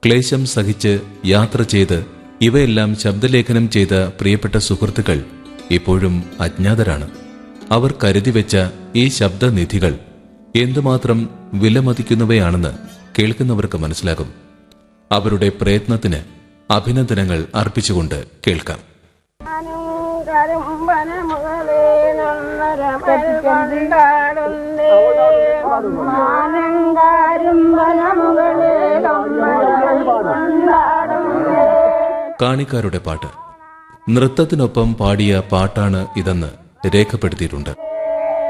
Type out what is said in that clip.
ക്ലേശം സഹിച്ച് യാത്ര ചെയ്ത് ഇവയെല്ലാം ശബ്ദലേഖനം ചെയ്ത പ്രിയപ്പെട്ട സുഹൃത്തുക്കൾ ഇപ്പോഴും അജ്ഞാതരാണ് അവർ കരുതി വെച്ച ഈ ശബ്ദനിധികൾ എന്തുമാത്രം വിലമതിക്കുന്നവയാണെന്ന് കേൾക്കുന്നവർക്ക് മനസ്സിലാകും അവരുടെ പ്രയത്നത്തിന് അഭിനന്ദനങ്ങൾ അർപ്പിച്ചുകൊണ്ട് കേൾക്കാം കാണിക്കാരുടെ പാട്ട് നൃത്തത്തിനൊപ്പം പാടിയ പാട്ടാണ് ഇതെന്ന് രേഖപ്പെടുത്തിയിട്ടുണ്ട്